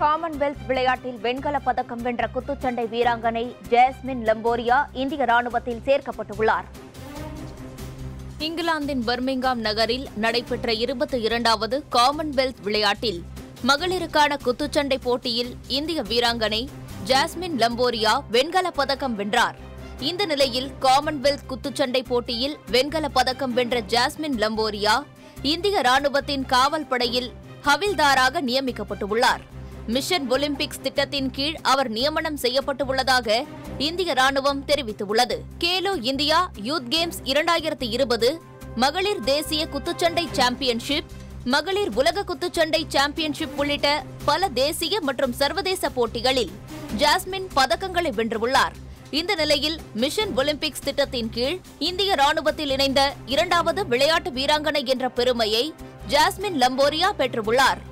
Commonwealth விளையாட்டில் வெண்கலப் பதக்கம் வென்ற குத்துச்சண்டை வீராங்கனை ஜாஸ்மின் லம்போரியா இந்திய ராணுவத்தில் சேர்க்கப்பட்டுள்ளார் இங்கிலாந்தின் பர்மிங்காம் நகரில் நடைபெற்ற இருபத்தி இரண்டாவது காமன்வெல்த் விளையாட்டில் மகளிருக்கான குத்துச்சண்டை போட்டியில் இந்திய வீராங்கனை ஜாஸ்மின் லம்போரியா வெண்கலப் பதக்கம் வென்றார் இந்த நிலையில் காமன்வெல்த் குத்துச்சண்டை போட்டியில் வெண்கலப் பதக்கம் வென்ற ஜாஸ்மின் லம்போரியா இந்திய ராணுவத்தின் காவல் படையில் ஹவில்தாராக நியமிக்கப்பட்டுள்ளார் மிஷன் ஒலிம்பிக்ஸ் திட்டத்தின் கீழ் அவர் நியமனம் செய்யப்பட்டுள்ளதாக இந்திய ராணுவம் தெரிவித்துள்ளது கேலோ இந்தியா யூத் கேம்ஸ் இரண்டாயிரத்தி இருபது மகளிர் தேசிய குத்துச்சண்டை சாம்பியன்ஷிப் மகளிர் உலக குத்துச்சண்டை சாம்பியன்ஷிப் உள்ளிட்ட பல தேசிய மற்றும் சர்வதேச போட்டிகளில் ஜாஸ்மின் பதக்கங்களை வென்றுள்ளார் இந்த நிலையில் மிஷன் ஒலிம்பிக்ஸ் திட்டத்தின் கீழ் இந்திய ராணுவத்தில் இணைந்த இரண்டாவது விளையாட்டு வீராங்கனை என்ற பெருமையை ஜாஸ்மின் லம்போரியா பெற்றுள்ளார்